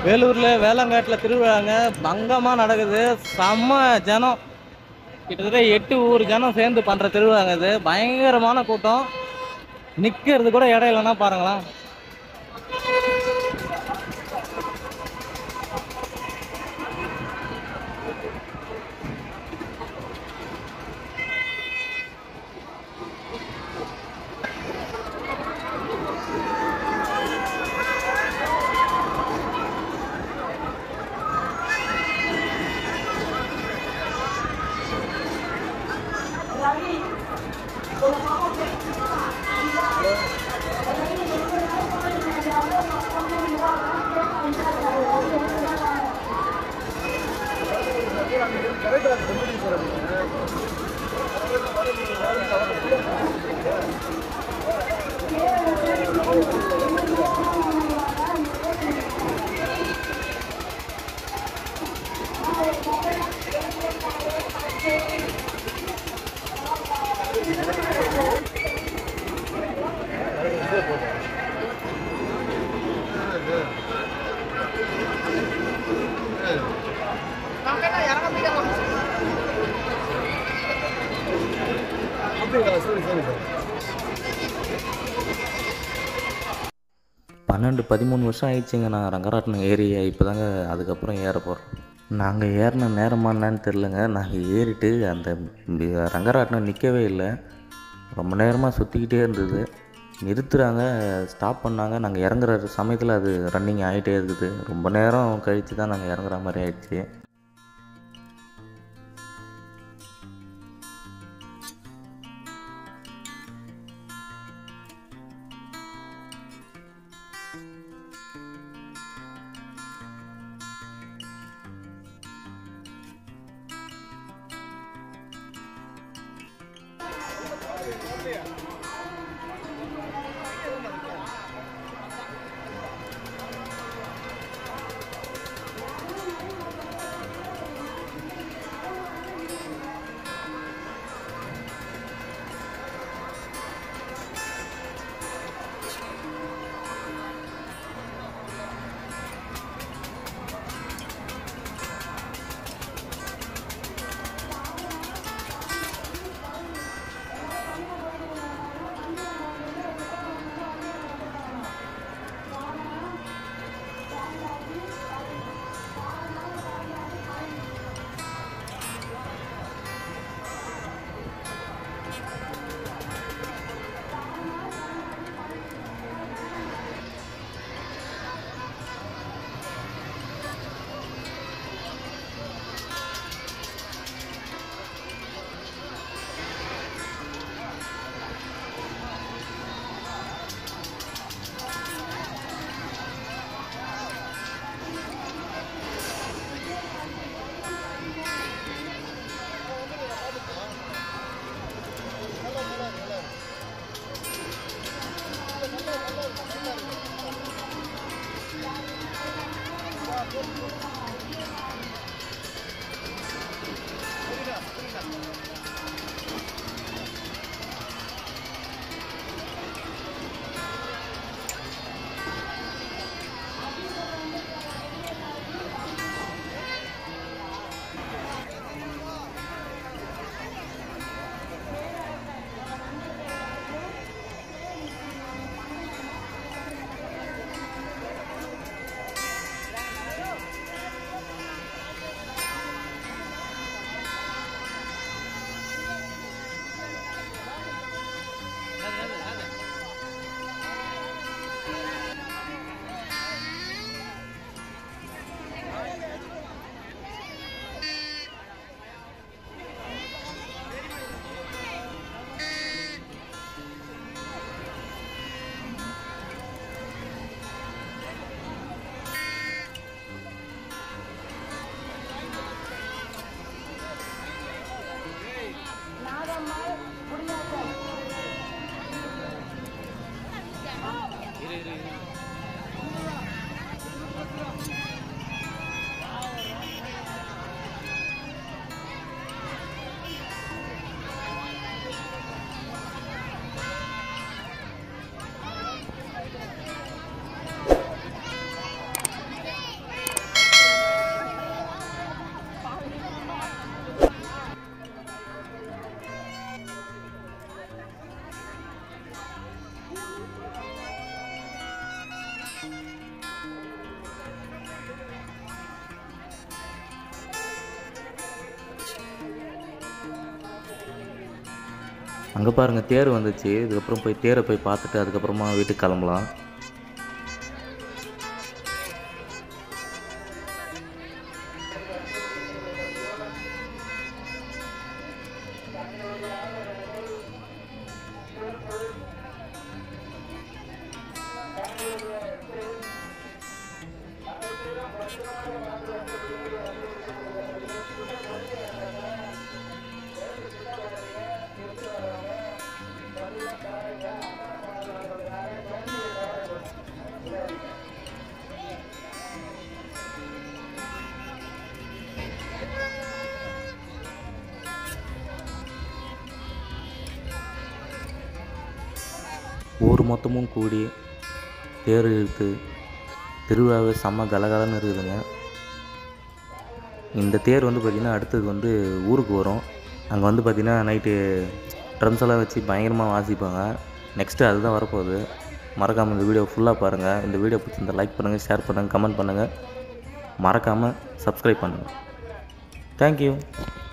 வேலூரில் வேளாங்காட்டில் திருவிழாங்க பங்கமாக நடக்குது செம்ம ஜனம் கிட்டத்தட்ட எட்டு ஊர் ஜனம் சேர்ந்து பண்ணுற திருவிழாங்க இது பயங்கரமான கூட்டம் நிற்கிறது கூட இடம் இல்லைன்னா பாருங்களேன் பன்னெண்டு பதிமூணு வருஷம் ஆயிடுச்சுங்க நான் ரங்கராட்டினம் ஏறி இப்போ தாங்க அதுக்கப்புறம் ஏற போகிறோம் நாங்கள் ஏறின நேரமா என்னன்னு தெரிலங்க நாங்கள் ஏறிட்டு அந்த பி- ரங்கராட்டினம் நிற்கவே இல்லை ரொம்ப நேரமாக சுற்றிக்கிட்டே இருந்தது நிறுத்துறாங்க ஸ்டாப் பண்ணாங்க நாங்கள் இறங்குற சமயத்தில் அது ரன்னிங் ஆகிட்டே இருக்குது ரொம்ப நேரம் கழித்து தான் நாங்கள் இறங்குற மாதிரி ஆயிடுச்சு அங்கே பாருங்கள் தேர் வந்துச்சு இதுக்கப்புறம் போய் தேரை போய் பார்த்துட்டு அதுக்கப்புறமா வீட்டுக்கு கிளம்பலாம் ஊர் மொத்தமும் கூடி தேர் இழுத்து திருவிழாவே செம்ம கலகலன்னு இருக்குதுங்க இந்த தேர் வந்து பார்த்திங்கன்னா அடுத்தது வந்து ஊருக்கு வரும் அங்கே வந்து பார்த்திங்கன்னா நைட்டு ட்ரம்ஸ் எல்லாம் வச்சு பயங்கரமாக வாசிப்பாங்க நெக்ஸ்ட்டு அதுதான் வரப்போகுது மறக்காமல் இந்த வீடியோ ஃபுல்லாக பாருங்கள் இந்த வீடியோ பிடிச்சிருந்தா லைக் பண்ணுங்கள் ஷேர் பண்ணுங்கள் கமெண்ட் பண்ணுங்கள் மறக்காமல் சப்ஸ்கிரைப் பண்ணுங்கள் தேங்க்யூ